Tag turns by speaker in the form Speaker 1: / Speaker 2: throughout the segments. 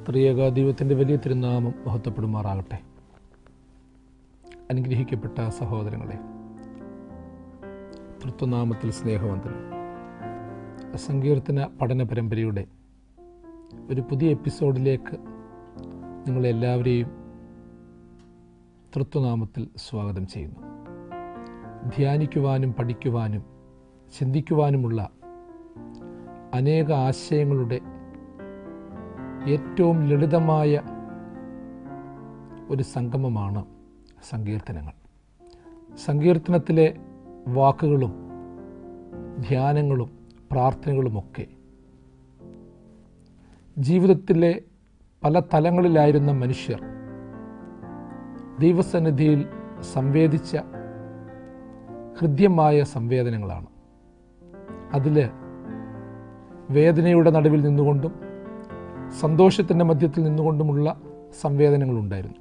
Speaker 1: ത്രിയേക ദൈവത്തിൻ്റെ വലിയ തിരുനാമം മഹത്വപ്പെടുമാറാകട്ടെ അനുഗ്രഹിക്കപ്പെട്ട സഹോദരങ്ങളെ തൃത്വനാമത്തിൽ സ്നേഹവന്തനം സങ്കീർത്തന പഠന പരമ്പരയുടെ ഒരു പുതിയ എപ്പിസോഡിലേക്ക് നിങ്ങളെല്ലാവരെയും തൃത്വനാമത്തിൽ സ്വാഗതം ചെയ്യുന്നു ധ്യാനിക്കുവാനും പഠിക്കുവാനും ചിന്തിക്കുവാനുമുള്ള അനേക ആശയങ്ങളുടെ ഏറ്റവും ലളിതമായ ഒരു സംഗമമാണ് സങ്കീർത്തനങ്ങൾ സങ്കീർത്തനത്തിലെ വാക്കുകളും ധ്യാനങ്ങളും പ്രാർത്ഥനകളുമൊക്കെ ജീവിതത്തിലെ പല തലങ്ങളിലായിരുന്ന മനുഷ്യർ ദൈവസന്നിധിയിൽ സംവേദിച്ച ഹൃദ്യമായ സംവേദനങ്ങളാണ് അതിൽ വേദനയുടെ നടുവിൽ നിന്നുകൊണ്ടും സന്തോഷത്തിൻ്റെ മധ്യത്തിൽ നിന്നുകൊണ്ടുമുള്ള സംവേദനങ്ങളുണ്ടായിരുന്നു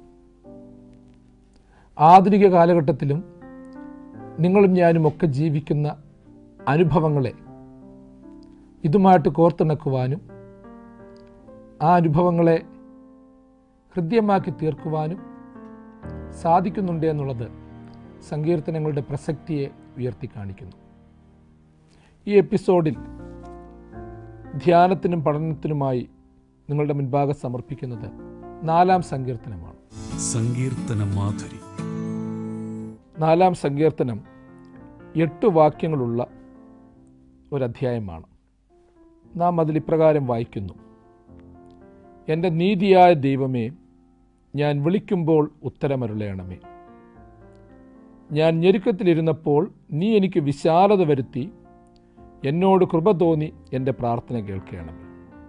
Speaker 1: ആധുനിക കാലഘട്ടത്തിലും നിങ്ങളും ഞാനും ഒക്കെ ജീവിക്കുന്ന അനുഭവങ്ങളെ ഇതുമായിട്ട് കോർത്തിണക്കുവാനും ആ അനുഭവങ്ങളെ ഹൃദ്യമാക്കി തീർക്കുവാനും സാധിക്കുന്നുണ്ട് എന്നുള്ളത് സങ്കീർത്തനങ്ങളുടെ പ്രസക്തിയെ ഉയർത്തി കാണിക്കുന്നു ഈ എപ്പിസോഡിൽ ധ്യാനത്തിനും പഠനത്തിനുമായി നിങ്ങളുടെ മുൻപാകെ സമർപ്പിക്കുന്നത് നാലാം സങ്കീർത്തനമാണ്
Speaker 2: സങ്കീർത്തന മാധുരി
Speaker 1: നാലാം സങ്കീർത്തനം എട്ട് വാക്യങ്ങളുള്ള ഒരധ്യായമാണ് നാം അതിൽ ഇപ്രകാരം വായിക്കുന്നു എൻ്റെ നീതിയായ ദൈവമേ ഞാൻ വിളിക്കുമ്പോൾ ഉത്തരമരുളയണമേ ഞാൻ ഞെരുക്കത്തിലിരുന്നപ്പോൾ നീ എനിക്ക് വിശാലത വരുത്തി എന്നോട് കൃപ തോന്നി എൻ്റെ പ്രാർത്ഥന കേൾക്കണമേ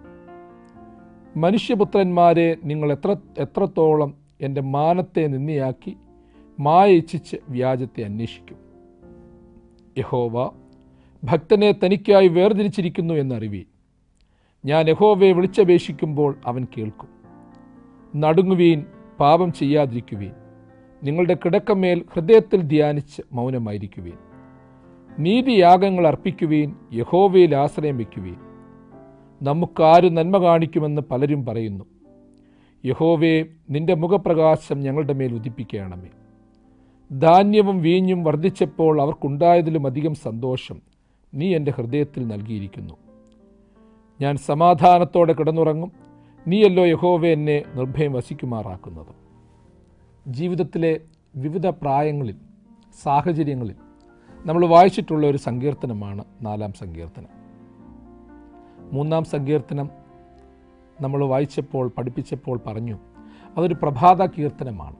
Speaker 1: മനുഷ്യപുത്രന്മാരെ നിങ്ങൾ എത്ര എത്രത്തോളം എൻ്റെ മാനത്തെ നിന്നയാക്കി മായ ഇച്ഛിച്ച് വ്യാജത്തെ അന്വേഷിക്കും യഹോവ ഭക്തനെ തനിക്കായി വേർതിരിച്ചിരിക്കുന്നു എന്നറിവി ഞാൻ യഹോവയെ വിളിച്ചപേക്ഷിക്കുമ്പോൾ അവൻ കേൾക്കും നടുങ്ങുവീൻ പാപം ചെയ്യാതിരിക്കുവീൻ നിങ്ങളുടെ കിടക്കമേൽ ഹൃദയത്തിൽ ധ്യാനിച്ച് മൗനമായിരിക്കുവീൻ നീതിയാഗങ്ങൾ അർപ്പിക്കുവീൻ യഹോവയിൽ ആശ്രയം വയ്ക്കുവീൻ നമുക്കാര് നന്മ കാണിക്കുമെന്ന് പലരും പറയുന്നു യഹോവേ നിന്റെ മുഖപ്രകാശം ഞങ്ങളുടെ മേൽ ഉദിപ്പിക്കണമേ ധാന്യവും വീഞ്ഞും വർദ്ധിച്ചപ്പോൾ അവർക്കുണ്ടായതിലും അധികം സന്തോഷം നീ എൻ്റെ ഹൃദയത്തിൽ നൽകിയിരിക്കുന്നു ഞാൻ സമാധാനത്തോടെ കിടന്നുറങ്ങും നീയല്ലോ യഹോവ എന്നെ നിർഭയം വസിക്കുമാറാക്കുന്നത് ജീവിതത്തിലെ വിവിധ പ്രായങ്ങളിൽ സാഹചര്യങ്ങളിൽ നമ്മൾ വായിച്ചിട്ടുള്ള ഒരു സങ്കീർത്തനമാണ് നാലാം സങ്കീർത്തനം മൂന്നാം സങ്കീർത്തനം നമ്മൾ വായിച്ചപ്പോൾ പഠിപ്പിച്ചപ്പോൾ പറഞ്ഞു അതൊരു പ്രഭാത കീർത്തനമാണ്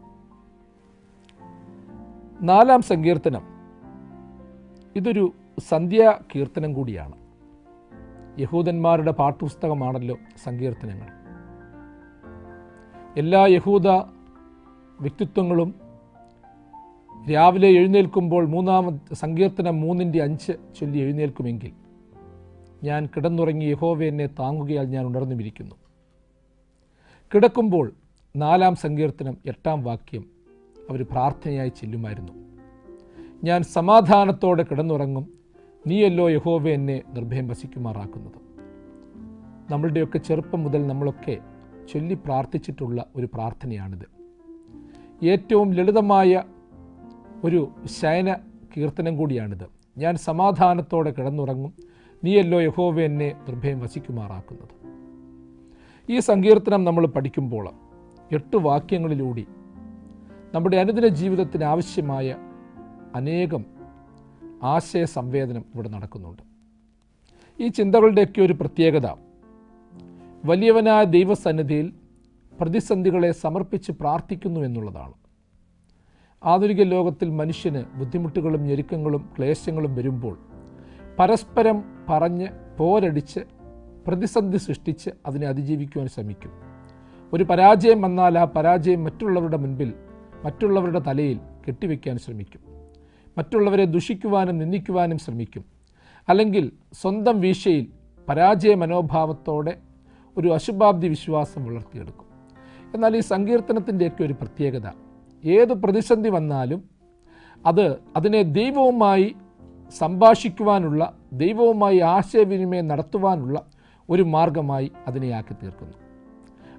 Speaker 1: നാലാം സങ്കീർത്തനം ഇതൊരു സന്ധ്യാ കീർത്തനം കൂടിയാണ് യഹൂദന്മാരുടെ പാഠപുസ്തകമാണല്ലോ സങ്കീർത്തനങ്ങൾ എല്ലാ യഹൂദ വ്യക്തിത്വങ്ങളും രാവിലെ എഴുന്നേൽക്കുമ്പോൾ മൂന്നാം സങ്കീർത്തനം മൂന്നിൻ്റെ അഞ്ച് ചൊല്ലി എഴുന്നേൽക്കുമെങ്കിൽ ഞാൻ കിടന്നുറങ്ങി യഹോവ എന്നെ താങ്ങുകയാൽ ഞാൻ ഉണർന്നുമിരിക്കുന്നു കിടക്കുമ്പോൾ നാലാം സങ്കീർത്തനം എട്ടാം വാക്യം അവർ പ്രാർത്ഥനയായി ചെല്ലുമായിരുന്നു ഞാൻ സമാധാനത്തോടെ കിടന്നുറങ്ങും നീയല്ലോ യഹോവ എന്നെ നിർഭയം വസിക്കുമാറാക്കുന്നത് നമ്മളുടെയൊക്കെ ചെറുപ്പം മുതൽ നമ്മളൊക്കെ ചൊല്ലി പ്രാർത്ഥിച്ചിട്ടുള്ള ഒരു പ്രാർത്ഥനയാണിത് ഏറ്റവും ലളിതമായ ഒരു ശയന കീർത്തനം കൂടിയാണിത് ഞാൻ സമാധാനത്തോടെ കിടന്നുറങ്ങും നീയല്ലോ യഹോവ എന്നെ നിർഭയം വസിക്കുമാറാക്കുന്നത് ഈ സങ്കീർത്തനം നമ്മൾ പഠിക്കുമ്പോൾ എട്ട് വാക്യങ്ങളിലൂടെ നമ്മുടെ അനുദിന ജീവിതത്തിന് ആവശ്യമായ അനേകം ആശയ സംവേദനം ഇവിടെ നടക്കുന്നുണ്ട് ഈ ചിന്തകളുടെയൊക്കെ ഒരു പ്രത്യേകത വലിയവനായ ദൈവസന്നിധിയിൽ പ്രതിസന്ധികളെ സമർപ്പിച്ച് പ്രാർത്ഥിക്കുന്നു എന്നുള്ളതാണ് ആധുനിക ലോകത്തിൽ മനുഷ്യന് ബുദ്ധിമുട്ടുകളും ഞെരുക്കങ്ങളും ക്ലേശങ്ങളും വരുമ്പോൾ പരസ്പരം പറഞ്ഞ് പോരടിച്ച് പ്രതിസന്ധി സൃഷ്ടിച്ച് അതിനെ അതിജീവിക്കുവാൻ ശ്രമിക്കും ഒരു പരാജയം വന്നാൽ ആ പരാജയം മറ്റുള്ളവരുടെ മുൻപിൽ മറ്റുള്ളവരുടെ തലയിൽ കെട്ടിവെക്കാൻ ശ്രമിക്കും മറ്റുള്ളവരെ ദുഷിക്കുവാനും നിന്ദിക്കുവാനും ശ്രമിക്കും അല്ലെങ്കിൽ സ്വന്തം വീഴ്ചയിൽ പരാജയ മനോഭാവത്തോടെ ഒരു അശുഭാബ്ദി വിശ്വാസം വളർത്തിയെടുക്കും എന്നാൽ ഈ സങ്കീർത്തനത്തിൻ്റെയൊക്കെ ഒരു പ്രത്യേകത ഏത് പ്രതിസന്ധി വന്നാലും അത് അതിനെ ദൈവവുമായി സംഭാഷിക്കുവാനുള്ള ദൈവവുമായി ആശയവിനിമയം നടത്തുവാനുള്ള ഒരു മാർഗമായി അതിനെ ആക്കി തീർക്കുന്നു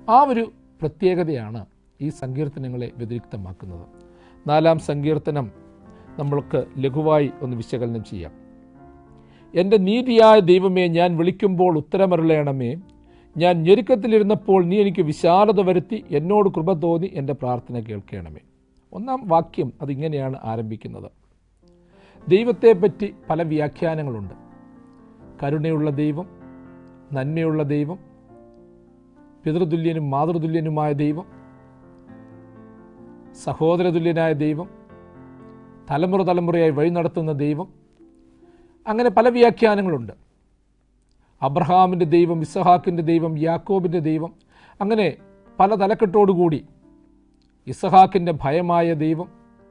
Speaker 1: ആ ഒരു പ്രത്യേകതയാണ് ഈ സങ്കീർത്തനങ്ങളെ വ്യതിരിക്തമാക്കുന്നത് നാലാം സങ്കീർത്തനം നമ്മൾക്ക് ലഘുവായി ഒന്ന് വിശകലനം ചെയ്യാം എൻ്റെ നീതിയായ ദൈവമേ ഞാൻ വിളിക്കുമ്പോൾ ഉത്തരമരുളയണമേ ഞാൻ ഞെരുക്കത്തിലിരുന്നപ്പോൾ നീ എനിക്ക് വിശാലത വരുത്തി എന്നോട് കൃപ തോന്നി എൻ്റെ പ്രാർത്ഥന കേൾക്കണമേ ഒന്നാം വാക്യം അതിങ്ങനെയാണ് ആരംഭിക്കുന്നത് ദൈവത്തെപ്പറ്റി പല വ്യാഖ്യാനങ്ങളുണ്ട് കരുണയുള്ള ദൈവം നന്മയുള്ള ദൈവം പിതൃതുല്യനും മാതൃതുല്യനുമായ ദൈവം സഹോദരതുല്യനായ ദൈവം തലമുറ തലമുറയായി വഴി നടത്തുന്ന ദൈവം അങ്ങനെ പല വ്യാഖ്യാനങ്ങളുണ്ട് അബ്രഹാമിൻ്റെ ദൈവം ഇസഹാക്കിൻ്റെ ദൈവം യാക്കോബിൻ്റെ ദൈവം അങ്ങനെ പല തലക്കെട്ടോടുകൂടി ഇസഹാക്കിൻ്റെ ഭയമായ ദൈവം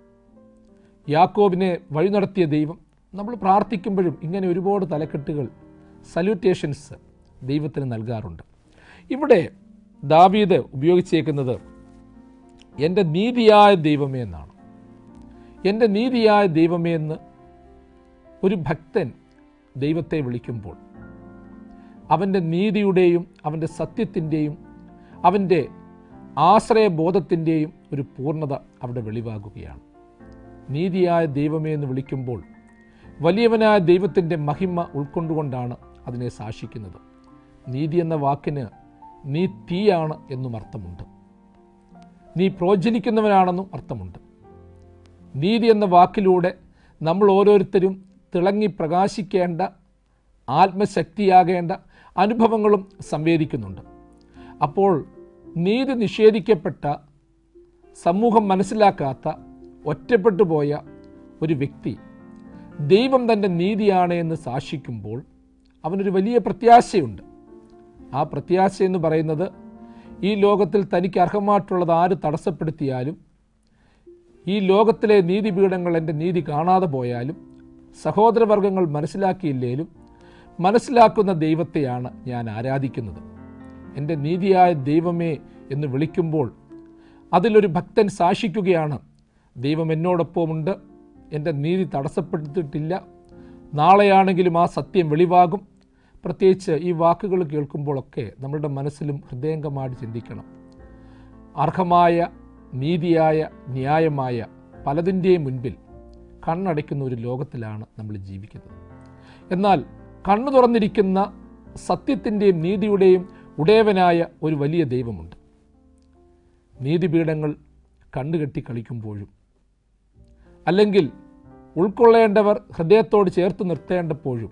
Speaker 1: യാക്കോബിനെ വഴി നടത്തിയ ദൈവം നമ്മൾ പ്രാർത്ഥിക്കുമ്പോഴും ഇങ്ങനെ ഒരുപാട് തലക്കെട്ടുകൾ സല്യൂട്ടേഷൻസ് ദൈവത്തിന് നൽകാറുണ്ട് ഇവിടെ ദാവീദ് ഉപയോഗിച്ചേക്കുന്നത് എൻ്റെ നീതിയായ ദൈവമേ എന്നാണ് എൻ്റെ നീതിയായ ദൈവമേ എന്ന് ഒരു ഭക്തൻ ദൈവത്തെ വിളിക്കുമ്പോൾ അവൻ്റെ നീതിയുടെയും അവൻ്റെ സത്യത്തിൻ്റെയും അവൻ്റെ ആശ്രയബോധത്തിൻ്റെയും ഒരു പൂർണ്ണത അവിടെ വെളിവാകുകയാണ് നീതിയായ ദൈവമേ എന്ന് വിളിക്കുമ്പോൾ വലിയവനായ ദൈവത്തിൻ്റെ മഹിമ ഉൾക്കൊണ്ടുകൊണ്ടാണ് അതിനെ സാക്ഷിക്കുന്നത് നീതി എന്ന വാക്കിന് നീ തീയാണ് എന്നും അർത്ഥമുണ്ട് നീ പ്രോജ്വലിക്കുന്നവനാണെന്നും അർത്ഥമുണ്ട് നീതി എന്ന വാക്കിലൂടെ നമ്മൾ ഓരോരുത്തരും തിളങ്ങി പ്രകാശിക്കേണ്ട ആത്മശക്തിയാകേണ്ട അനുഭവങ്ങളും സംവേദിക്കുന്നുണ്ട് അപ്പോൾ നീതി നിഷേധിക്കപ്പെട്ട സമൂഹം മനസ്സിലാക്കാത്ത ഒറ്റപ്പെട്ടു പോയ ഒരു വ്യക്തി ദൈവം തൻ്റെ നീതിയാണ് എന്ന് സാക്ഷിക്കുമ്പോൾ അവനൊരു വലിയ പ്രത്യാശയുണ്ട് ആ പ്രത്യാശ എന്ന് പറയുന്നത് ഈ ലോകത്തിൽ തനിക്ക് അർഹമായിട്ടുള്ളത് ആര് തടസ്സപ്പെടുത്തിയാലും ഈ ലോകത്തിലെ നീതിപീഠങ്ങൾ എൻ്റെ നീതി കാണാതെ പോയാലും സഹോദരവർഗങ്ങൾ മനസ്സിലാക്കിയില്ലേലും മനസ്സിലാക്കുന്ന ദൈവത്തെയാണ് ഞാൻ ആരാധിക്കുന്നത് എൻ്റെ നീതിയായ ദൈവമേ എന്ന് വിളിക്കുമ്പോൾ അതിലൊരു ഭക്തൻ സാക്ഷിക്കുകയാണ് ദൈവം എന്നോടൊപ്പമുണ്ട് എൻ്റെ നീതി തടസ്സപ്പെടുത്തിയിട്ടില്ല നാളെയാണെങ്കിലും ആ സത്യം വെളിവാകും പ്രത്യേകിച്ച് ഈ വാക്കുകൾ കേൾക്കുമ്പോഴൊക്കെ നമ്മളുടെ മനസ്സിലും ഹൃദയംഗമായിട്ട് ചിന്തിക്കണം അർഹമായ നീതിയായ ന്യായമായ പലതിൻ്റെയും മുൻപിൽ കണ്ണടയ്ക്കുന്ന ഒരു ലോകത്തിലാണ് നമ്മൾ ജീവിക്കുന്നത് എന്നാൽ കണ്ണു തുറന്നിരിക്കുന്ന സത്യത്തിൻ്റെയും നീതിയുടെയും ഉടയവനായ ഒരു വലിയ ദൈവമുണ്ട് നീതിപീഠങ്ങൾ കണ്ണുകെട്ടി കളിക്കുമ്പോഴും അല്ലെങ്കിൽ ഉൾക്കൊള്ളേണ്ടവർ ഹൃദയത്തോട് ചേർത്ത് നിർത്തേണ്ടപ്പോഴും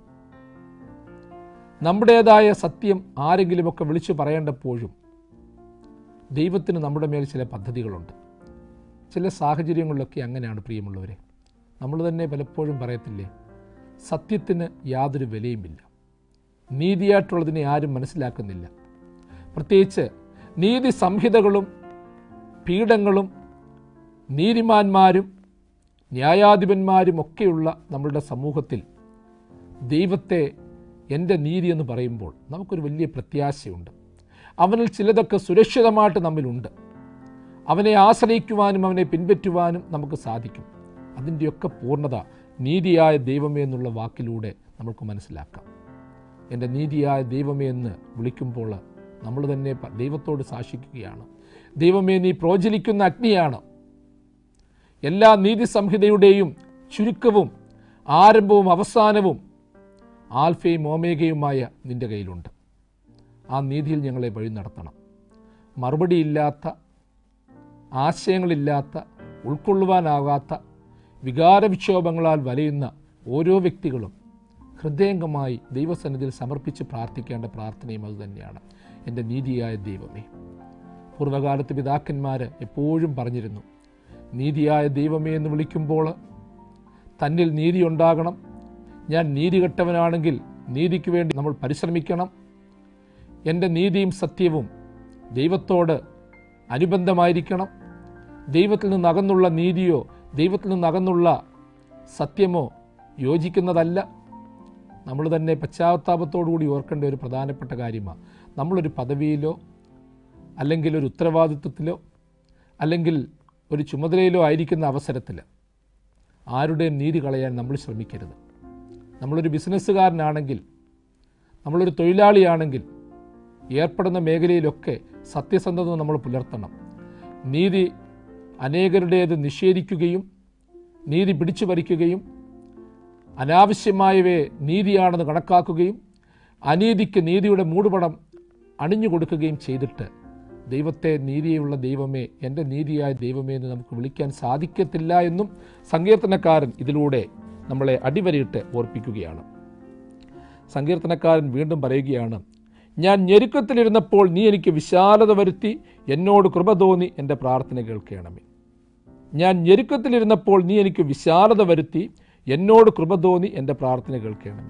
Speaker 1: നമ്മുടേതായ സത്യം ആരെങ്കിലുമൊക്കെ വിളിച്ചു പറയേണ്ടപ്പോഴും ദൈവത്തിന് നമ്മുടെ മേൽ ചില പദ്ധതികളുണ്ട് ചില സാഹചര്യങ്ങളിലൊക്കെ അങ്ങനെയാണ് പ്രിയമുള്ളവരെ നമ്മൾ തന്നെ പലപ്പോഴും പറയത്തില്ലേ സത്യത്തിന് യാതൊരു വിലയുമില്ല നീതിയായിട്ടുള്ളതിനെ ആരും മനസ്സിലാക്കുന്നില്ല പ്രത്യേകിച്ച് നീതി സംഹിതകളും പീഠങ്ങളും നീതിമാന്മാരും ന്യായാധിപന്മാരും ഒക്കെയുള്ള നമ്മളുടെ സമൂഹത്തിൽ ദൈവത്തെ എൻ്റെ നീതി എന്ന് പറയുമ്പോൾ നമുക്കൊരു വലിയ പ്രത്യാശയുണ്ട് അവനിൽ ചിലതൊക്കെ സുരക്ഷിതമായിട്ട് നമ്മിലുണ്ട് അവനെ ആശ്രയിക്കുവാനും അവനെ പിൻപറ്റുവാനും നമുക്ക് സാധിക്കും അതിൻ്റെയൊക്കെ പൂർണ്ണത നീതിയായ ദൈവമേ എന്നുള്ള വാക്കിലൂടെ നമുക്ക് മനസ്സിലാക്കാം എൻ്റെ നീതിയായ ദൈവമേ എന്ന് വിളിക്കുമ്പോൾ നമ്മൾ തന്നെ പ- ദൈവത്തോട് സാക്ഷിക്കുകയാണ് ദൈവമേ നീ പ്രോജ്വലിക്കുന്ന അഗ്നിയാണ് എല്ലാ നീതി സംഹിതയുടെയും ചുരുക്കവും ആരംഭവും അവസാനവും ആൽഫയും ഓമേഗയുമായ നിൻ്റെ കയ്യിലുണ്ട് ആ നീതിയിൽ ഞങ്ങളെ വഴി നടത്തണം മറുപടിയില്ലാത്ത ആശയങ്ങളില്ലാത്ത ഉൾക്കൊള്ളുവാനാകാത്ത വികാരവിക്ഷോഭങ്ങളാൽ വലയുന്ന ഓരോ വ്യക്തികളും ഹൃദയംഗമായി ദൈവസന്നിധിയിൽ സമർപ്പിച്ച് പ്രാർത്ഥിക്കേണ്ട പ്രാർത്ഥനയും അതുതന്നെയാണ് എൻ്റെ നീതിയായ ദൈവമേ പൂർവ്വകാലത്ത് പിതാക്കന്മാർ എപ്പോഴും പറഞ്ഞിരുന്നു നീതിയായ ദൈവമേ എന്ന് വിളിക്കുമ്പോൾ തന്നിൽ നീതി ഉണ്ടാകണം ഞാൻ നീതി കെട്ടവനാണെങ്കിൽ നീതിക്ക് വേണ്ടി നമ്മൾ പരിശ്രമിക്കണം എൻ്റെ നീതിയും സത്യവും ദൈവത്തോട് അനുബന്ധമായിരിക്കണം ദൈവത്തിൽ നിന്ന് അകന്നുള്ള നീതിയോ ദൈവത്തിൽ നിന്ന് അകന്നുള്ള സത്യമോ യോജിക്കുന്നതല്ല നമ്മൾ തന്നെ പശ്ചാത്താപത്തോടുകൂടി ഓർക്കേണ്ട ഒരു പ്രധാനപ്പെട്ട കാര്യമാണ് നമ്മളൊരു പദവിയിലോ അല്ലെങ്കിൽ ഒരു ഉത്തരവാദിത്വത്തിലോ അല്ലെങ്കിൽ ഒരു ചുമതലയിലോ ആയിരിക്കുന്ന അവസരത്തിൽ ആരുടെയും നീതി കളയാൻ നമ്മൾ ശ്രമിക്കരുത് നമ്മളൊരു ബിസിനസ്സുകാരനാണെങ്കിൽ നമ്മളൊരു തൊഴിലാളിയാണെങ്കിൽ ഏർപ്പെടുന്ന മേഖലയിലൊക്കെ സത്യസന്ധത നമ്മൾ പുലർത്തണം നീതി അനേകരുടേത് നിഷേധിക്കുകയും നീതി പിടിച്ചു പറിക്കുകയും അനാവശ്യമായവയെ നീതിയാണെന്ന് കണക്കാക്കുകയും അനീതിക്ക് നീതിയുടെ മൂടുപടം അണിഞ്ഞു കൊടുക്കുകയും ചെയ്തിട്ട് ദൈവത്തെ നീതിയുള്ള ദൈവമേ എൻ്റെ നീതിയായ ദൈവമേ എന്ന് നമുക്ക് വിളിക്കാൻ സാധിക്കത്തില്ല എന്നും സങ്കീർത്തനക്കാരൻ ഇതിലൂടെ നമ്മളെ അടിവരയിട്ട് ഓർപ്പിക്കുകയാണ് സങ്കീർത്തനക്കാരൻ വീണ്ടും പറയുകയാണ് ഞാൻ ഞെരുക്കത്തിലിരുന്നപ്പോൾ നീ എനിക്ക് വിശാലത വരുത്തി എന്നോട് കൃപ തോന്നി എൻ്റെ പ്രാർത്ഥന കേൾക്കണമേ ഞാൻ ഞെരുക്കത്തിലിരുന്നപ്പോൾ നീ എനിക്ക് വിശാലത വരുത്തി എന്നോട് കൃപ തോന്നി എൻ്റെ പ്രാർത്ഥന കേൾക്കണമേ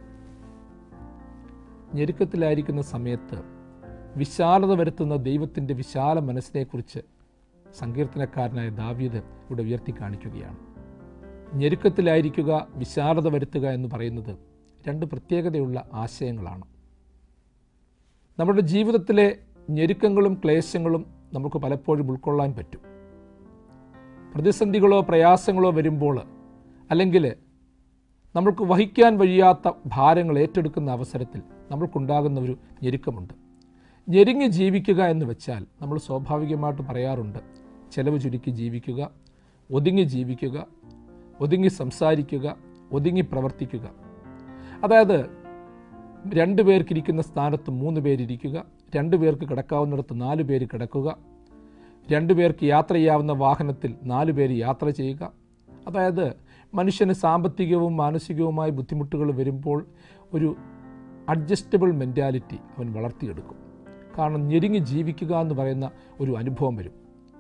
Speaker 1: ഞെരുക്കത്തിലായിരിക്കുന്ന സമയത്ത് വിശാലത വരുത്തുന്ന ദൈവത്തിൻ്റെ വിശാല മനസ്സിനെക്കുറിച്ച് സങ്കീർത്തനക്കാരനായ ദാവീദ് ഇവിടെ ഉയർത്തി കാണിക്കുകയാണ് ഞെരുക്കത്തിലായിരിക്കുക വിശാലത വരുത്തുക എന്ന് പറയുന്നത് രണ്ട് പ്രത്യേകതയുള്ള ആശയങ്ങളാണ് നമ്മുടെ ജീവിതത്തിലെ ഞെരുക്കങ്ങളും ക്ലേശങ്ങളും നമുക്ക് പലപ്പോഴും ഉൾക്കൊള്ളാൻ പറ്റും പ്രതിസന്ധികളോ പ്രയാസങ്ങളോ വരുമ്പോൾ അല്ലെങ്കിൽ നമ്മൾക്ക് വഹിക്കാൻ വഴിയാത്ത ഭാരങ്ങൾ ഏറ്റെടുക്കുന്ന അവസരത്തിൽ നമ്മൾക്കുണ്ടാകുന്ന ഒരു ഞെരുക്കമുണ്ട് ഞെരുങ്ങി ജീവിക്കുക എന്ന് വെച്ചാൽ നമ്മൾ സ്വാഭാവികമായിട്ട് പറയാറുണ്ട് ചെലവ് ചുരുക്കി ജീവിക്കുക ഒതുങ്ങി ജീവിക്കുക ഒതുങ്ങി സംസാരിക്കുക ഒതുങ്ങി പ്രവർത്തിക്കുക അതായത് രണ്ട് പേർക്കിരിക്കുന്ന സ്ഥാനത്ത് മൂന്ന് പേരിരിക്കുക രണ്ട് പേർക്ക് കിടക്കാവുന്നിടത്ത് നാല് പേര് കിടക്കുക രണ്ട് പേർക്ക് യാത്ര ചെയ്യാവുന്ന വാഹനത്തിൽ നാല് പേര് യാത്ര ചെയ്യുക അതായത് മനുഷ്യന് സാമ്പത്തികവും മാനസികവുമായ ബുദ്ധിമുട്ടുകൾ വരുമ്പോൾ ഒരു അഡ്ജസ്റ്റബിൾ മെൻറ്റാലിറ്റി അവൻ വളർത്തിയെടുക്കും കാരണം ഞെരുങ്ങി ജീവിക്കുക എന്ന് പറയുന്ന ഒരു അനുഭവം വരും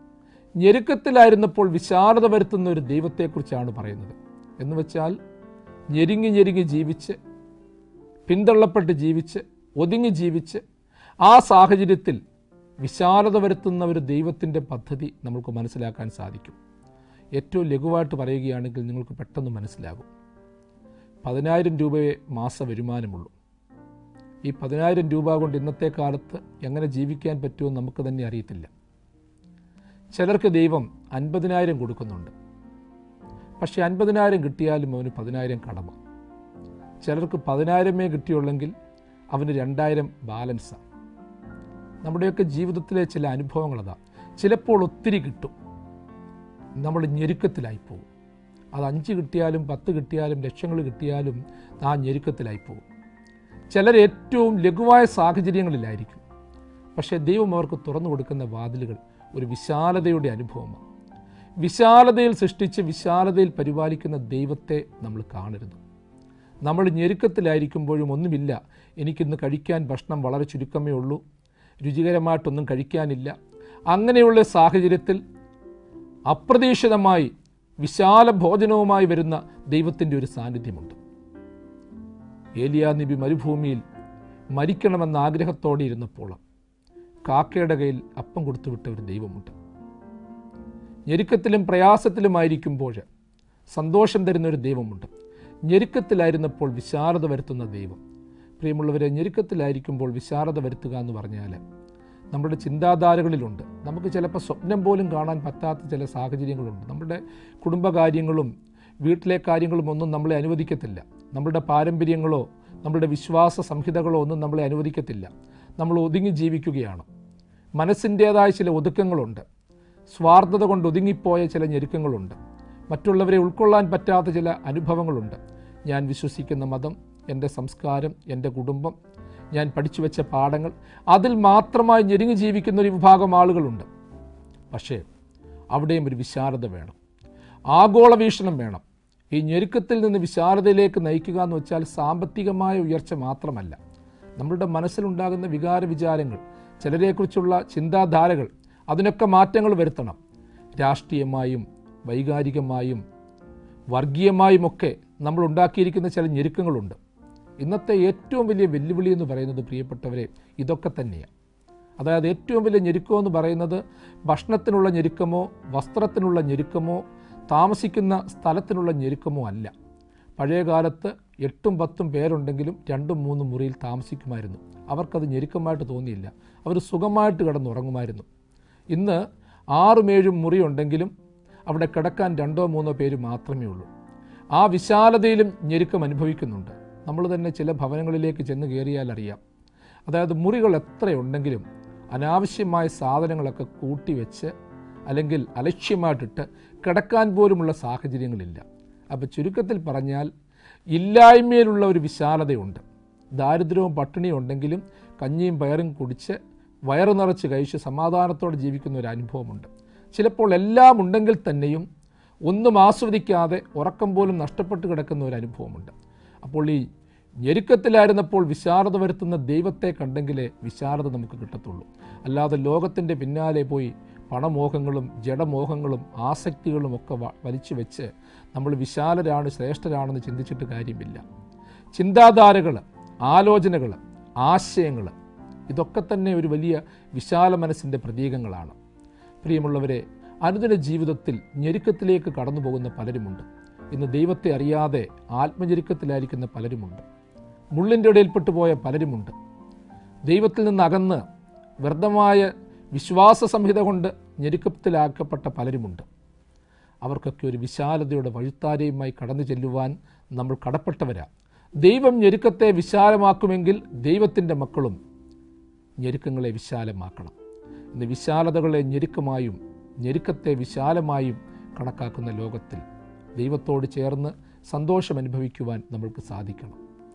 Speaker 1: ഞെരുക്കത്തിലായിരുന്നപ്പോൾ വിശാലത വരുത്തുന്ന ഒരു ദൈവത്തെക്കുറിച്ചാണ് പറയുന്നത് എന്ന് വെച്ചാൽ ഞെരുങ്ങി ഞെരുങ്ങി ജീവിച്ച് പിന്തള്ളപ്പെട്ട് ജീവിച്ച് ഒതുങ്ങി ജീവിച്ച് ആ സാഹചര്യത്തിൽ വിശാലത വരുത്തുന്ന ഒരു ദൈവത്തിൻ്റെ പദ്ധതി നമുക്ക് മനസ്സിലാക്കാൻ സാധിക്കും ഏറ്റവും ലഘുവായിട്ട് പറയുകയാണെങ്കിൽ നിങ്ങൾക്ക് പെട്ടെന്ന് മനസ്സിലാകും പതിനായിരം രൂപയെ മാസ വരുമാനമുള്ളൂ ഈ പതിനായിരം രൂപ കൊണ്ട് ഇന്നത്തെ കാലത്ത് എങ്ങനെ ജീവിക്കാൻ പറ്റുമെന്ന് നമുക്ക് തന്നെ അറിയത്തില്ല ചിലർക്ക് ദൈവം അൻപതിനായിരം കൊടുക്കുന്നുണ്ട് പക്ഷേ അൻപതിനായിരം കിട്ടിയാലും അവന് പതിനായിരം കടമ ചിലർക്ക് പതിനായിരമേ കിട്ടിയുള്ളെങ്കിൽ അവന് രണ്ടായിരം ബാലൻസാണ് നമ്മുടെയൊക്കെ ജീവിതത്തിലെ ചില അനുഭവങ്ങളതാ ചിലപ്പോൾ ഒത്തിരി കിട്ടും നമ്മൾ ഞെരുക്കത്തിലായി പോകും അത് അഞ്ച് കിട്ടിയാലും പത്ത് കിട്ടിയാലും ലക്ഷങ്ങൾ കിട്ടിയാലും ആ ഞെരുക്കത്തിലായി പോകും ചിലർ ഏറ്റവും ലഘുവായ സാഹചര്യങ്ങളിലായിരിക്കും പക്ഷേ ദൈവം അവർക്ക് തുറന്നു കൊടുക്കുന്ന വാതിലുകൾ ഒരു വിശാലതയുടെ അനുഭവമാണ് വിശാലതയിൽ സൃഷ്ടിച്ച് വിശാലതയിൽ പരിപാലിക്കുന്ന ദൈവത്തെ നമ്മൾ കാണരുത് നമ്മൾ ഞെരുക്കത്തിലായിരിക്കുമ്പോഴും ഒന്നുമില്ല എനിക്കിന്ന് കഴിക്കാൻ ഭക്ഷണം വളരെ ചുരുക്കമേ ഉള്ളൂ രുചികരമായിട്ടൊന്നും കഴിക്കാനില്ല അങ്ങനെയുള്ള സാഹചര്യത്തിൽ അപ്രതീക്ഷിതമായി വിശാല ഭോജനവുമായി വരുന്ന ദൈവത്തിൻ്റെ ഒരു സാന്നിധ്യമുണ്ട് ഏലിയാ നബി മരുഭൂമിയിൽ മരിക്കണമെന്ന ആഗ്രഹത്തോടെ ഇരുന്നപ്പോൾ കാക്കയുടെ കയ്യിൽ അപ്പം കൊടുത്തുവിട്ട ഒരു ദൈവമുണ്ട് ഞെരുക്കത്തിലും പ്രയാസത്തിലുമായിരിക്കുമ്പോൾ സന്തോഷം തരുന്ന ഒരു ദൈവമുണ്ട് ഞെരുക്കത്തിലായിരുന്നപ്പോൾ വിശാലത വരുത്തുന്ന ദൈവം പ്രിയമുള്ളവരെ ഞെരുക്കത്തിലായിരിക്കുമ്പോൾ വിശാലത വരുത്തുക എന്ന് പറഞ്ഞാൽ നമ്മുടെ ചിന്താധാരകളിലുണ്ട് നമുക്ക് ചിലപ്പോൾ സ്വപ്നം പോലും കാണാൻ പറ്റാത്ത ചില സാഹചര്യങ്ങളുണ്ട് നമ്മുടെ കുടുംബകാര്യങ്ങളും വീട്ടിലെ കാര്യങ്ങളും ഒന്നും നമ്മളെ അനുവദിക്കത്തില്ല നമ്മുടെ പാരമ്പര്യങ്ങളോ നമ്മുടെ വിശ്വാസ സംഹിതകളോ ഒന്നും നമ്മളെ അനുവദിക്കത്തില്ല നമ്മൾ ഒതുങ്ങി ജീവിക്കുകയാണ് മനസ്സിൻ്റേതായ ചില ഒതുക്കങ്ങളുണ്ട് സ്വാർത്ഥത കൊണ്ട് ഒതുങ്ങിപ്പോയ ചില ഞെരുക്കങ്ങളുണ്ട് മറ്റുള്ളവരെ ഉൾക്കൊള്ളാൻ പറ്റാത്ത ചില അനുഭവങ്ങളുണ്ട് ഞാൻ വിശ്വസിക്കുന്ന മതം എൻ്റെ സംസ്കാരം എൻ്റെ കുടുംബം ഞാൻ പഠിച്ചു വെച്ച പാഠങ്ങൾ അതിൽ മാത്രമായി ഞെരുങ്ങി ജീവിക്കുന്ന ഒരു വിഭാഗം ആളുകളുണ്ട് പക്ഷേ അവിടെയും ഒരു വിശാലത വേണം ആഗോള വീക്ഷണം വേണം ഈ ഞെരുക്കത്തിൽ നിന്ന് വിശാലതയിലേക്ക് നയിക്കുക എന്ന് വെച്ചാൽ സാമ്പത്തികമായ ഉയർച്ച മാത്രമല്ല നമ്മളുടെ മനസ്സിലുണ്ടാകുന്ന വികാര വിചാരങ്ങൾ ചിലരെക്കുറിച്ചുള്ള ചിന്താധാരകൾ അതിനൊക്കെ മാറ്റങ്ങൾ വരുത്തണം രാഷ്ട്രീയമായും വൈകാരികമായും വർഗീയമായുമൊക്കെ നമ്മൾ ഉണ്ടാക്കിയിരിക്കുന്ന ചില ഞെരുക്കങ്ങളുണ്ട് ഇന്നത്തെ ഏറ്റവും വലിയ വെല്ലുവിളി എന്ന് പറയുന്നത് പ്രിയപ്പെട്ടവരെ ഇതൊക്കെ തന്നെയാണ് അതായത് ഏറ്റവും വലിയ ഞെരുക്കം എന്ന് പറയുന്നത് ഭക്ഷണത്തിനുള്ള ഞെരുക്കമോ വസ്ത്രത്തിനുള്ള ഞെരുക്കമോ താമസിക്കുന്ന സ്ഥലത്തിനുള്ള ഞെരുക്കമോ അല്ല പഴയ കാലത്ത് എട്ടും പത്തും പേരുണ്ടെങ്കിലും രണ്ടും മൂന്നും മുറിയിൽ താമസിക്കുമായിരുന്നു അവർക്കത് ഞെരുക്കമായിട്ട് തോന്നിയില്ല അവർ സുഖമായിട്ട് കിടന്നുറങ്ങുമായിരുന്നു ഇന്ന് ആറും ഏഴും മുറിയുണ്ടെങ്കിലും അവിടെ കിടക്കാൻ രണ്ടോ മൂന്നോ പേര് മാത്രമേ ഉള്ളൂ ആ വിശാലതയിലും ഞെരുക്കം അനുഭവിക്കുന്നുണ്ട് നമ്മൾ തന്നെ ചില ഭവനങ്ങളിലേക്ക് ചെന്ന് കയറിയാൽ അറിയാം അതായത് മുറികൾ എത്രയുണ്ടെങ്കിലും അനാവശ്യമായ സാധനങ്ങളൊക്കെ കൂട്ടിവെച്ച് അല്ലെങ്കിൽ അലക്ഷ്യമായിട്ടിട്ട് കിടക്കാൻ പോലുമുള്ള സാഹചര്യങ്ങളില്ല അപ്പോൾ ചുരുക്കത്തിൽ പറഞ്ഞാൽ ഇല്ലായ്മയിലുള്ള ഒരു വിശാലതയുണ്ട് ദാരിദ്ര്യവും പട്ടിണിയും ഉണ്ടെങ്കിലും കഞ്ഞിയും പയറും കുടിച്ച് വയറു നിറച്ച് കഴിച്ച് സമാധാനത്തോടെ ജീവിക്കുന്ന ഒരു അനുഭവമുണ്ട് ചിലപ്പോൾ എല്ലാം ഉണ്ടെങ്കിൽ തന്നെയും ഒന്നും ആസ്വദിക്കാതെ ഉറക്കം പോലും നഷ്ടപ്പെട്ട് കിടക്കുന്ന ഒരു അനുഭവമുണ്ട് അപ്പോൾ ഈ ഞെരുക്കത്തിലായിരുന്നപ്പോൾ വിശാലത വരുത്തുന്ന ദൈവത്തെ കണ്ടെങ്കിലേ വിശാലത നമുക്ക് കിട്ടത്തുള്ളൂ അല്ലാതെ ലോകത്തിൻ്റെ പിന്നാലെ പോയി പണമോഹങ്ങളും ജഡമോഹങ്ങളും ആസക്തികളും ഒക്കെ വ- വലിച്ചു വെച്ച് നമ്മൾ വിശാലരാണ് ശ്രേഷ്ഠരാണെന്ന് ചിന്തിച്ചിട്ട് കാര്യമില്ല ചിന്താധാരകൾ ആലോചനകൾ ആശയങ്ങൾ ഇതൊക്കെ തന്നെ ഒരു വലിയ വിശാല മനസ്സിൻ്റെ പ്രതീകങ്ങളാണ് പ്രിയമുള്ളവരെ അനുദിന ജീവിതത്തിൽ ഞെരുക്കത്തിലേക്ക് കടന്നു പോകുന്ന പലരുമുണ്ട് ഇന്ന് ദൈവത്തെ അറിയാതെ ആത്മഞെരുക്കത്തിലായിരിക്കുന്ന പലരുമുണ്ട് മുള്ളിൻ്റെ ഇടയിൽപ്പെട്ടു പോയ പലരുമുണ്ട് ദൈവത്തിൽ നിന്ന് അകന്ന് വ്യർത്ഥമായ വിശ്വാസ സംഹിത കൊണ്ട് ഞെരുക്കത്തിലാക്കപ്പെട്ട പലരുമുണ്ട് അവർക്കൊക്കെ ഒരു വിശാലതയുടെ വഴുത്താരയുമായി കടന്നു ചെല്ലുവാൻ നമ്മൾ കടപ്പെട്ടവരാ ദൈവം ഞെരുക്കത്തെ വിശാലമാക്കുമെങ്കിൽ ദൈവത്തിൻ്റെ മക്കളും ഞെരുക്കങ്ങളെ വിശാലമാക്കണം ഇന്ന് വിശാലതകളെ ഞെരുക്കമായും ഞെരുക്കത്തെ വിശാലമായും കണക്കാക്കുന്ന ലോകത്തിൽ ദൈവത്തോട് ചേർന്ന് സന്തോഷം അനുഭവിക്കുവാൻ നമ്മൾക്ക് സാധിക്കണം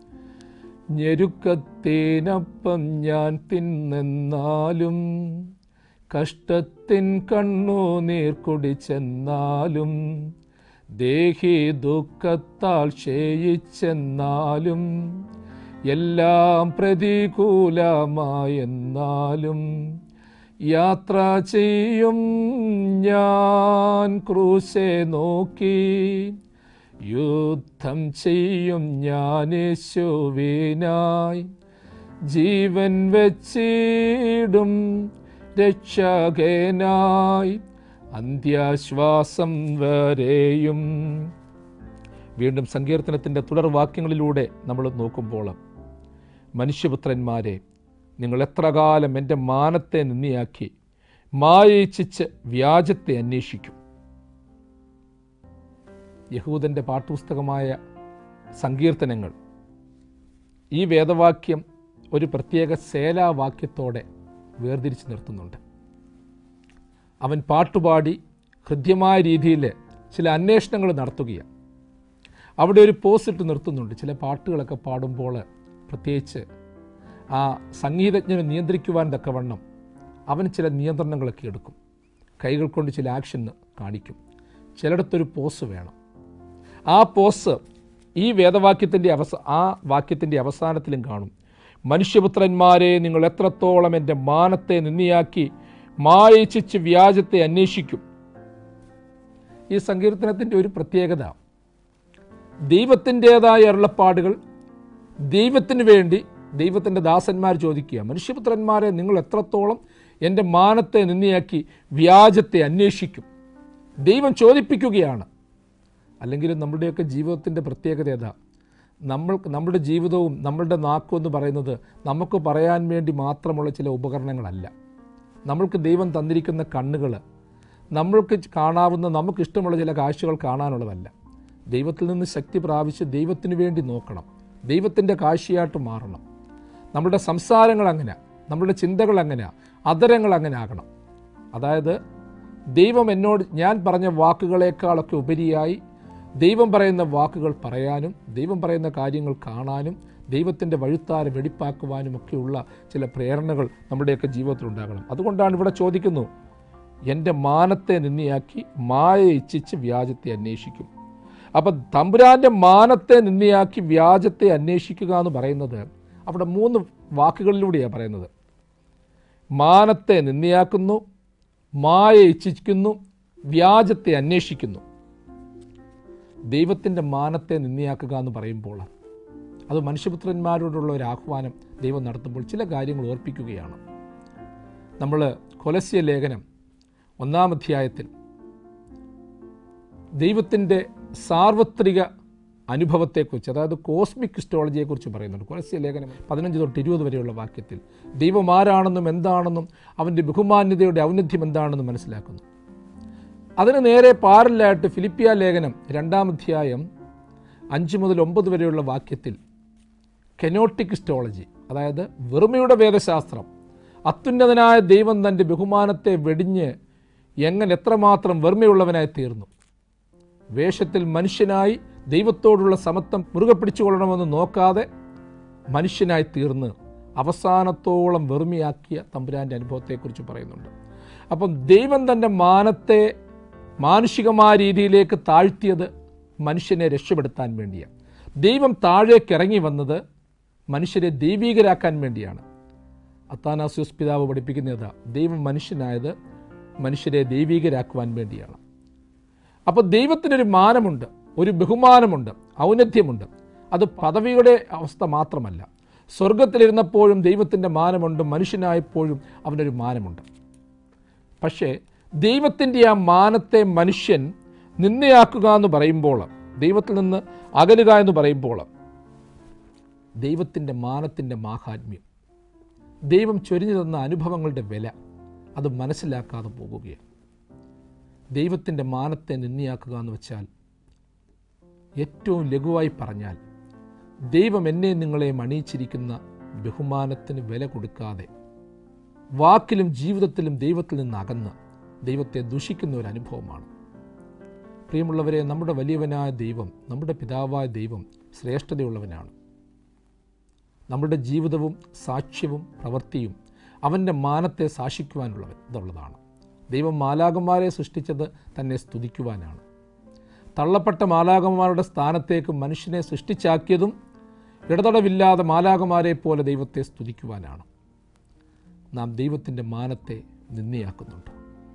Speaker 1: ഞെരുക്കത്തേനപ്പം ഞാൻ തിന്നെന്നാലും കഷ്ടത്തിൻ കണ്ണു നീർ കുടിച്ചെന്നാലും ദേഹി ദുഃഖത്താൽ ക്ഷയിച്ചെന്നാലും എല്ലാം പ്രതികൂലമായെന്നാലും യാത്ര ചെയ്യും ഞാൻ ക്രൂശെ നോക്കി യുദ്ധം ചെയ്യും ഞാൻ യേശുവിനായി ജീവൻ വെച്ചിടും രക്ഷകനായി അന്ത്യാശ്വാസം വരെയും വീണ്ടും സങ്കീർത്തനത്തിൻ്റെ തുടർവാക്യങ്ങളിലൂടെ നമ്മൾ നോക്കുമ്പോൾ മനുഷ്യപുത്രന്മാരെ നിങ്ങൾ എത്ര കാലം എൻ്റെ മാനത്തെ നിന്നിയാക്കി മായയിച്ചിച്ച് വ്യാജത്തെ അന്വേഷിക്കും യഹൂദൻ്റെ പാഠപുസ്തകമായ സങ്കീർത്തനങ്ങൾ ഈ വേദവാക്യം ഒരു പ്രത്യേക സേലാവാക്യത്തോടെ വേർതിരിച്ച് നിർത്തുന്നുണ്ട് അവൻ പാട്ടുപാടി ഹൃദ്യമായ രീതിയിൽ ചില അന്വേഷണങ്ങൾ നടത്തുകയാണ് അവിടെ ഒരു പോസ് ഇട്ട് നിർത്തുന്നുണ്ട് ചില പാട്ടുകളൊക്കെ പാടുമ്പോൾ പ്രത്യേകിച്ച് ആ സംഗീതജ്ഞനെ നിയന്ത്രിക്കുവാൻ തക്കവണ്ണം അവൻ ചില നിയന്ത്രണങ്ങളൊക്കെ എടുക്കും കൈകൾ കൊണ്ട് ചില ആക്ഷൻ കാണിക്കും ചിലയിടത്തൊരു പോസ് വേണം ആ പോസ് ഈ വേദവാക്യത്തിൻ്റെ അവസ ആ വാക്യത്തിൻ്റെ അവസാനത്തിലും കാണും മനുഷ്യപുത്രന്മാരെ നിങ്ങൾ എത്രത്തോളം എൻ്റെ മാനത്തെ നിന്നിയാക്കി മായിച്ചിച്ച് വ്യാജത്തെ അന്വേഷിക്കും ഈ സങ്കീർത്തനത്തിൻ്റെ ഒരു പ്രത്യേകത ദൈവത്തിൻ്റേതായ അരുളപ്പാടുകൾ ദൈവത്തിന് വേണ്ടി ദൈവത്തിൻ്റെ ദാസന്മാർ ചോദിക്കുക മനുഷ്യപുത്രന്മാരെ നിങ്ങൾ എത്രത്തോളം എൻ്റെ മാനത്തെ നിന്നിയാക്കി വ്യാജത്തെ അന്വേഷിക്കും ദൈവം ചോദിപ്പിക്കുകയാണ് അല്ലെങ്കിലും നമ്മുടെയൊക്കെ ജീവിതത്തിൻ്റെ പ്രത്യേകത ഏതാ നമ്മൾ നമ്മുടെ ജീവിതവും നമ്മളുടെ നാക്കും എന്ന് പറയുന്നത് നമുക്ക് പറയാൻ വേണ്ടി മാത്രമുള്ള ചില ഉപകരണങ്ങളല്ല നമ്മൾക്ക് ദൈവം തന്നിരിക്കുന്ന കണ്ണുകൾ നമ്മൾക്ക് കാണാവുന്ന നമുക്കിഷ്ടമുള്ള ചില കാഴ്ചകൾ കാണാനുള്ളതല്ല ദൈവത്തിൽ നിന്ന് ശക്തി പ്രാപിച്ച് ദൈവത്തിന് വേണ്ടി നോക്കണം ദൈവത്തിൻ്റെ കാഴ്ചയായിട്ട് മാറണം നമ്മുടെ സംസാരങ്ങൾ അങ്ങനെ നമ്മുടെ ചിന്തകൾ അങ്ങനെ അതരങ്ങൾ അങ്ങനെ ആകണം അതായത് ദൈവം എന്നോട് ഞാൻ പറഞ്ഞ വാക്കുകളേക്കാളൊക്കെ ഉപരിയായി ദൈവം പറയുന്ന വാക്കുകൾ പറയാനും ദൈവം പറയുന്ന കാര്യങ്ങൾ കാണാനും ദൈവത്തിൻ്റെ വഴുത്താര വെടിപ്പാക്കുവാനും ഒക്കെയുള്ള ചില പ്രേരണകൾ നമ്മുടെയൊക്കെ ജീവിതത്തിൽ ഉണ്ടാകണം അതുകൊണ്ടാണ് ഇവിടെ ചോദിക്കുന്നു എൻ്റെ മാനത്തെ നിന്നിയാക്കി മായ ഇച്ഛിച്ച് വ്യാജത്തെ അന്വേഷിക്കും അപ്പം തമ്പുരാൻ്റെ മാനത്തെ നിന്നിയാക്കി വ്യാജത്തെ അന്വേഷിക്കുക എന്ന് പറയുന്നത് അവിടെ മൂന്ന് വാക്കുകളിലൂടെയാണ് പറയുന്നത് മാനത്തെ നിന്നിയാക്കുന്നു മായ ഇച്ഛിക്കുന്നു വ്യാജത്തെ അന്വേഷിക്കുന്നു ദൈവത്തിൻ്റെ മാനത്തെ നിന്നിയാക്കുക എന്ന് പറയുമ്പോൾ അത് മനുഷ്യപുത്രന്മാരോടുള്ള ഒരു ആഹ്വാനം ദൈവം നടത്തുമ്പോൾ ചില കാര്യങ്ങൾ ഓർപ്പിക്കുകയാണ് നമ്മൾ കൊലസ്യ ലേഖനം ഒന്നാം അധ്യായത്തിൽ ദൈവത്തിൻ്റെ സാർവത്രിക അനുഭവത്തെക്കുറിച്ച് അതായത് കോസ്മിക് ഹിസ്റ്റോളജിയെക്കുറിച്ച് പറയുന്നുണ്ട് കൊലസ്യ ലേഖനം പതിനഞ്ച് തൊട്ട് ഇരുപത് വരെയുള്ള വാക്യത്തിൽ ദൈവം ആരാണെന്നും എന്താണെന്നും അവൻ്റെ ബഹുമാന്യതയുടെ ഔന്നത്യം എന്താണെന്നും മനസ്സിലാക്കുന്നു അതിന് നേരെ പാരലായിട്ട് ഫിലിപ്പിയ ലേഖനം രണ്ടാം അധ്യായം അഞ്ച് മുതൽ ഒമ്പത് വരെയുള്ള വാക്യത്തിൽ കെനോട്ടിക് ഹിസ്റ്റോളജി അതായത് വെറുമയുടെ വേദശാസ്ത്രം അത്യുന്നതനായ ദൈവം തൻ്റെ ബഹുമാനത്തെ വെടിഞ്ഞ് എങ്ങനെ എത്രമാത്രം വെറുമയുള്ളവനായി തീർന്നു വേഷത്തിൽ മനുഷ്യനായി ദൈവത്തോടുള്ള സമത്വം മുറുകെ പിടിച്ചുകൊള്ളണമെന്ന് നോക്കാതെ മനുഷ്യനായി തീർന്ന് അവസാനത്തോളം വെറുമയാക്കിയ തമ്പുരാൻ്റെ അനുഭവത്തെക്കുറിച്ച് പറയുന്നുണ്ട് അപ്പം ദൈവം തൻ്റെ മാനത്തെ മാനുഷികമായ രീതിയിലേക്ക് താഴ്ത്തിയത് മനുഷ്യനെ രക്ഷപ്പെടുത്താൻ വേണ്ടിയാണ് ദൈവം താഴേക്ക് ഇറങ്ങി വന്നത് മനുഷ്യരെ ദൈവീകരാക്കാൻ വേണ്ടിയാണ് അത്താനാസ്യൂസ് പിതാവ് പഠിപ്പിക്കുന്നത് ദൈവം മനുഷ്യനായത് മനുഷ്യരെ ദൈവീകരാക്കുവാൻ വേണ്ടിയാണ് അപ്പോൾ ദൈവത്തിനൊരു മാനമുണ്ട് ഒരു ബഹുമാനമുണ്ട് ഔന്നത്യമുണ്ട് അത് പദവിയുടെ അവസ്ഥ മാത്രമല്ല സ്വർഗത്തിലിരുന്നപ്പോഴും ദൈവത്തിൻ്റെ മാനമുണ്ട് മനുഷ്യനായപ്പോഴും അവനൊരു മാനമുണ്ട് പക്ഷേ ദൈവത്തിൻ്റെ ആ മാനത്തെ മനുഷ്യൻ നിന്നയാക്കുക എന്ന് പറയുമ്പോൾ ദൈവത്തിൽ നിന്ന് അകലുക എന്ന് പറയുമ്പോൾ ദൈവത്തിൻ്റെ മാനത്തിൻ്റെ മാഹാത്മ്യം ദൈവം ചൊരിഞ്ഞു തന്ന അനുഭവങ്ങളുടെ വില അത് മനസ്സിലാക്കാതെ പോകുകയാണ് ദൈവത്തിൻ്റെ മാനത്തെ നിന്നയാക്കുക എന്ന് വെച്ചാൽ ഏറ്റവും ലഘുവായി പറഞ്ഞാൽ ദൈവം എന്നെ നിങ്ങളെയും അണിയിച്ചിരിക്കുന്ന ബഹുമാനത്തിന് വില കൊടുക്കാതെ വാക്കിലും ജീവിതത്തിലും ദൈവത്തിൽ നിന്ന് അകന്ന് ദൈവത്തെ ദുഷിക്കുന്ന ഒരു അനുഭവമാണ് പ്രിയമുള്ളവരെ നമ്മുടെ വലിയവനായ ദൈവം നമ്മുടെ പിതാവായ ദൈവം ശ്രേഷ്ഠതയുള്ളവനാണ് നമ്മുടെ ജീവിതവും സാക്ഷ്യവും പ്രവൃത്തിയും അവൻ്റെ മാനത്തെ സാക്ഷിക്കുവാനുള്ളവൻ ഇതുള്ളതാണ് ദൈവം മാലാകന്മാരെ സൃഷ്ടിച്ചത് തന്നെ സ്തുതിക്കുവാനാണ് തള്ളപ്പെട്ട മാലാകന്മാരുടെ സ്ഥാനത്തേക്ക് മനുഷ്യനെ സൃഷ്ടിച്ചാക്കിയതും ഇടതടവില്ലാതെ മാലാകന്മാരെ പോലെ ദൈവത്തെ സ്തുതിക്കുവാനാണ് നാം ദൈവത്തിൻ്റെ മാനത്തെ നിന്നയാക്കുന്നുണ്ട്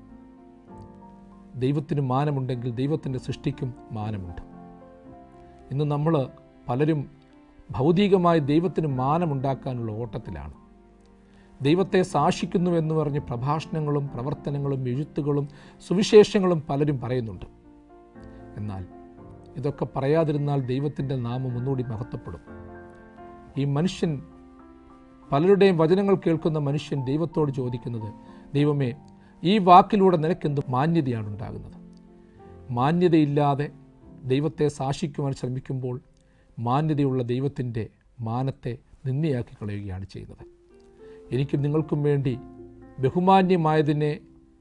Speaker 1: ദൈവത്തിന് മാനമുണ്ടെങ്കിൽ ദൈവത്തിൻ്റെ സൃഷ്ടിക്കും മാനമുണ്ട് ഇന്ന് നമ്മൾ പലരും ഭൗതികമായി ദൈവത്തിന് മാനമുണ്ടാക്കാനുള്ള ഓട്ടത്തിലാണ് ദൈവത്തെ സാക്ഷിക്കുന്നു എന്ന് പറഞ്ഞ് പ്രഭാഷണങ്ങളും പ്രവർത്തനങ്ങളും എഴുത്തുകളും സുവിശേഷങ്ങളും പലരും പറയുന്നുണ്ട് എന്നാൽ ഇതൊക്കെ പറയാതിരുന്നാൽ ദൈവത്തിൻ്റെ നാമം ഒന്നുകൂടി മഹത്വപ്പെടും ഈ മനുഷ്യൻ പലരുടെയും വചനങ്ങൾ കേൾക്കുന്ന മനുഷ്യൻ ദൈവത്തോട് ചോദിക്കുന്നത് ദൈവമേ ഈ വാക്കിലൂടെ നിനക്കെന്ത് മാന്യതയാണ് ഉണ്ടാകുന്നത് മാന്യതയില്ലാതെ ദൈവത്തെ സാക്ഷിക്കുവാൻ ശ്രമിക്കുമ്പോൾ മാന്യതയുള്ള ദൈവത്തിൻ്റെ മാനത്തെ നിന്നയാക്കി കളയുകയാണ് ചെയ്യുന്നത് എനിക്കും നിങ്ങൾക്കും വേണ്ടി ബഹുമാന്യമായതിനെ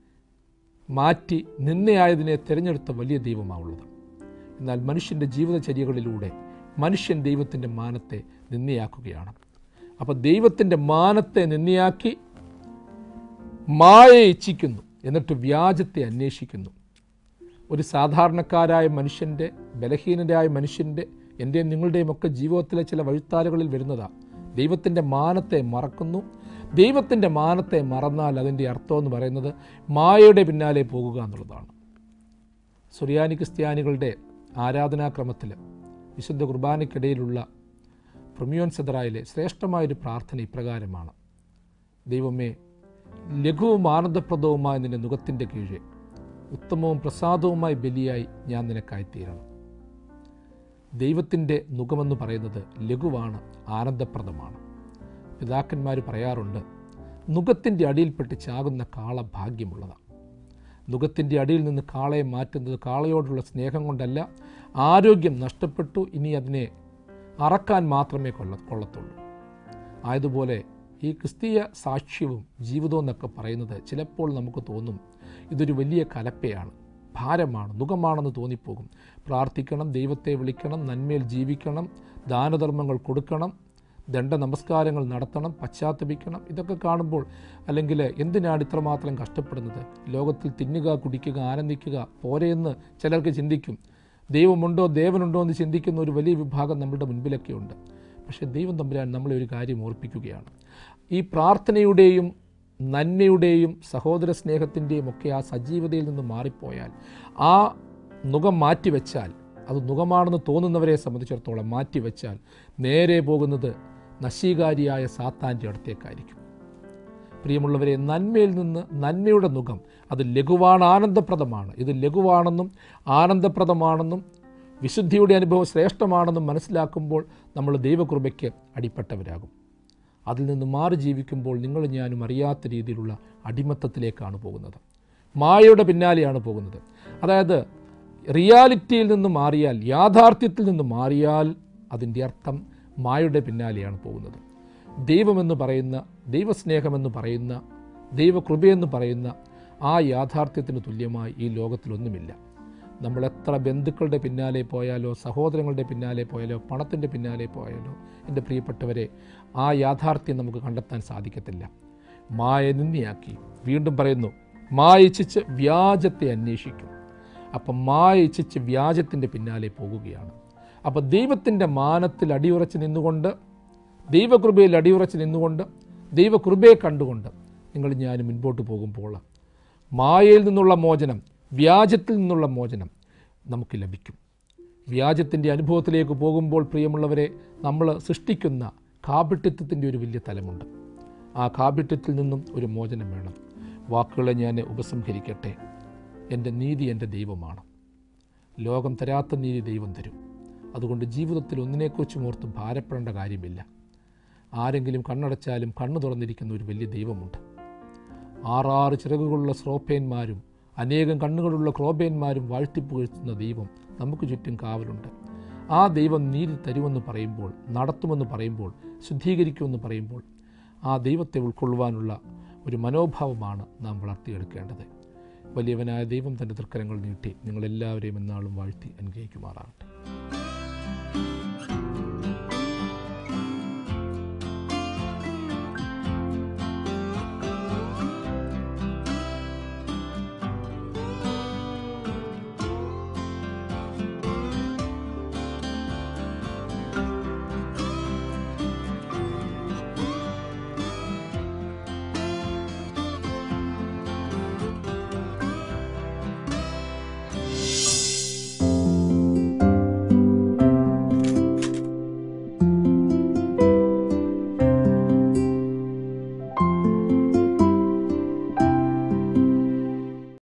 Speaker 1: മാറ്റി നിന്നയായതിനെ തിരഞ്ഞെടുത്ത വലിയ ദൈവമാണുള്ളത് എന്നാൽ മനുഷ്യൻ്റെ ജീവിതചര്യകളിലൂടെ മനുഷ്യൻ ദൈവത്തിൻ്റെ മാനത്തെ നിന്നയാക്കുകയാണ് അപ്പോൾ ദൈവത്തിൻ്റെ മാനത്തെ നിന്നയാക്കി മായയെ ഇച്ഛിക്കുന്നു എന്നിട്ട് വ്യാജത്തെ അന്വേഷിക്കുന്നു ഒരു സാധാരണക്കാരായ മനുഷ്യൻ്റെ ബലഹീനരായ മനുഷ്യൻ്റെ എൻ്റെയും നിങ്ങളുടെയും ഒക്കെ ജീവിതത്തിലെ ചില വഴിത്താലുകളിൽ വരുന്നതാണ് ദൈവത്തിൻ്റെ മാനത്തെ മറക്കുന്നു ദൈവത്തിൻ്റെ മാനത്തെ മറന്നാൽ അതിൻ്റെ അർത്ഥം എന്ന് പറയുന്നത് മായയുടെ പിന്നാലെ പോകുക എന്നുള്ളതാണ് സുറിയാനി ക്രിസ്ത്യാനികളുടെ ആരാധനാക്രമത്തിൽ വിശുദ്ധ കുർബാനയ്ക്കിടയിലുള്ള പ്രൊമിയോൻ സെദറായിലെ ശ്രേഷ്ഠമായൊരു പ്രാർത്ഥന ഇപ്രകാരമാണ് ദൈവമേ ലഘുവും ആനന്ദപ്രദവുമായ നിന്റെ മുഖത്തിൻ്റെ കീഴെ ഉത്തമവും പ്രസാദവുമായ ബലിയായി ഞാൻ നിനക്കായിത്തീരണം ദൈവത്തിൻ്റെ മുഖമെന്ന് പറയുന്നത് ലഘുവാണ് ആനന്ദപ്രദമാണ് പിതാക്കന്മാർ പറയാറുണ്ട് നുഖത്തിൻ്റെ അടിയിൽപ്പെട്ട് ചാകുന്ന കാള ഭാഗ്യമുള്ളതാണ് നുഖത്തിൻ്റെ അടിയിൽ നിന്ന് കാളയെ മാറ്റുന്നത് കാളയോടുള്ള സ്നേഹം കൊണ്ടല്ല ആരോഗ്യം നഷ്ടപ്പെട്ടു ഇനി അതിനെ അറക്കാൻ മാത്രമേ കൊള്ള കൊള്ളത്തുള്ളൂ ആയതുപോലെ ഈ ക്രിസ്തീയ സാക്ഷ്യവും ജീവിതവും എന്നൊക്കെ പറയുന്നത് ചിലപ്പോൾ നമുക്ക് തോന്നും ഇതൊരു വലിയ കലപ്പയാണ് ഭാരമാണ് മുഖമാണെന്ന് തോന്നിപ്പോകും പ്രാർത്ഥിക്കണം ദൈവത്തെ വിളിക്കണം നന്മയിൽ ജീവിക്കണം ദാനധർമ്മങ്ങൾ കൊടുക്കണം ദണ്ഡ നമസ്കാരങ്ങൾ നടത്തണം പശ്ചാത്തപിക്കണം ഇതൊക്കെ കാണുമ്പോൾ അല്ലെങ്കിൽ എന്തിനാണ് ഇത്രമാത്രം കഷ്ടപ്പെടുന്നത് ലോകത്തിൽ തിന്നുക കുടിക്കുക ആനന്ദിക്കുക പോരെയെന്ന് ചിലർക്ക് ചിന്തിക്കും ദൈവമുണ്ടോ ദേവനുണ്ടോ എന്ന് ചിന്തിക്കുന്ന ഒരു വലിയ വിഭാഗം നമ്മുടെ മുൻപിലൊക്കെ ഉണ്ട് പക്ഷേ ദൈവം തമ്പുരാൻ നമ്മളെ ഒരു കാര്യം ഓർപ്പിക്കുകയാണ് ഈ പ്രാർത്ഥനയുടെയും നന്മയുടെയും സഹോദര സ്നേഹത്തിൻ്റെയും ഒക്കെ ആ സജീവതയിൽ നിന്ന് മാറിപ്പോയാൽ ആ നുഖം മാറ്റിവെച്ചാൽ അത് നുഖമാണെന്ന് തോന്നുന്നവരെ സംബന്ധിച്ചിടത്തോളം മാറ്റിവെച്ചാൽ നേരെ പോകുന്നത് നശീകാരിയായ സാത്താൻ്റെ അടുത്തേക്കായിരിക്കും പ്രിയമുള്ളവരെ നന്മയിൽ നിന്ന് നന്മയുടെ മുഖം അത് ലഘുവാണ് ആനന്ദപ്രദമാണ് ഇത് ലഘുവാണെന്നും ആനന്ദപ്രദമാണെന്നും വിശുദ്ധിയുടെ അനുഭവം ശ്രേഷ്ഠമാണെന്നും മനസ്സിലാക്കുമ്പോൾ നമ്മൾ ദൈവകൃപയ്ക്ക് അടിപ്പെട്ടവരാകും അതിൽ നിന്ന് മാറി ജീവിക്കുമ്പോൾ നിങ്ങൾ ഞാനും അറിയാത്ത രീതിയിലുള്ള അടിമത്തത്തിലേക്കാണ് പോകുന്നത് മായയുടെ പിന്നാലെയാണ് പോകുന്നത് അതായത് റിയാലിറ്റിയിൽ നിന്ന് മാറിയാൽ യാഥാർത്ഥ്യത്തിൽ നിന്ന് മാറിയാൽ അതിൻ്റെ അർത്ഥം മായയുടെ പിന്നാലെയാണ് പോകുന്നത് ദൈവമെന്ന് പറയുന്ന ദൈവസ്നേഹമെന്ന് പറയുന്ന ദൈവകൃപയെന്ന് പറയുന്ന ആ യാഥാർത്ഥ്യത്തിന് തുല്യമായി ഈ ലോകത്തിലൊന്നുമില്ല നമ്മൾ എത്ര ബന്ധുക്കളുടെ പിന്നാലെ പോയാലോ സഹോദരങ്ങളുടെ പിന്നാലെ പോയാലോ പണത്തിൻ്റെ പിന്നാലെ പോയാലോ എൻ്റെ പ്രിയപ്പെട്ടവരെ ആ യാഥാർത്ഥ്യം നമുക്ക് കണ്ടെത്താൻ സാധിക്കത്തില്ല മായ നിന്ദിയാക്കി വീണ്ടും പറയുന്നു മായ ഇച്ഛിച്ച് വ്യാജത്തെ അന്വേഷിക്കും അപ്പം മായ ഇച്ഛിച്ച് വ്യാജത്തിൻ്റെ പിന്നാലെ പോകുകയാണ് അപ്പോൾ ദൈവത്തിൻ്റെ മാനത്തിൽ അടിയുറച്ച് നിന്നുകൊണ്ട് ദൈവകൃപയിൽ അടിയുറച്ച് നിന്നുകൊണ്ട് ദൈവകൃപയെ കണ്ടുകൊണ്ട് നിങ്ങൾ ഞാൻ മുൻപോട്ട് പോകുമ്പോൾ മായയിൽ നിന്നുള്ള മോചനം വ്യാജത്തിൽ നിന്നുള്ള മോചനം നമുക്ക് ലഭിക്കും വ്യാജത്തിൻ്റെ അനുഭവത്തിലേക്ക് പോകുമ്പോൾ പ്രിയമുള്ളവരെ നമ്മൾ സൃഷ്ടിക്കുന്ന കാപിട്ടിത്വത്തിൻ്റെ ഒരു വലിയ തലമുണ്ട് ആ കാപിട്യത്തിൽ നിന്നും ഒരു മോചനം വേണം വാക്കുകളെ ഞാൻ ഉപസംഹരിക്കട്ടെ എൻ്റെ നീതി എൻ്റെ ദൈവമാണ് ലോകം തരാത്ത നീതി ദൈവം തരും അതുകൊണ്ട് ജീവിതത്തിൽ ഒന്നിനെക്കുറിച്ചും ഓർത്ത് ഭാരപ്പെടേണ്ട കാര്യമില്ല ആരെങ്കിലും കണ്ണടച്ചാലും കണ്ണു തുറന്നിരിക്കുന്ന ഒരു വലിയ ദൈവമുണ്ട് ആറാറ് ചിറകുകളുള്ള ശ്രോപ്പേന്മാരും അനേകം കണ്ണുകളുള്ള ക്രോബേന്മാരും വാഴ്ത്തിപ്പുകഴ്ത്തുന്ന ദൈവം നമുക്ക് ചുറ്റും കാവലുണ്ട് ആ ദൈവം നീതി തരുമെന്ന് പറയുമ്പോൾ നടത്തുമെന്ന് പറയുമ്പോൾ ശുദ്ധീകരിക്കുമെന്ന് പറയുമ്പോൾ ആ ദൈവത്തെ ഉൾക്കൊള്ളുവാനുള്ള ഒരു മനോഭാവമാണ് നാം വളർത്തിയെടുക്കേണ്ടത് വലിയവനായ ദൈവം തൻ്റെ തൃക്കരങ്ങൾ നീട്ടി നിങ്ങളെല്ലാവരെയും എന്നാളും വാഴ്ത്തി അനുഗ്രഹിക്കുമാറാകട്ടെ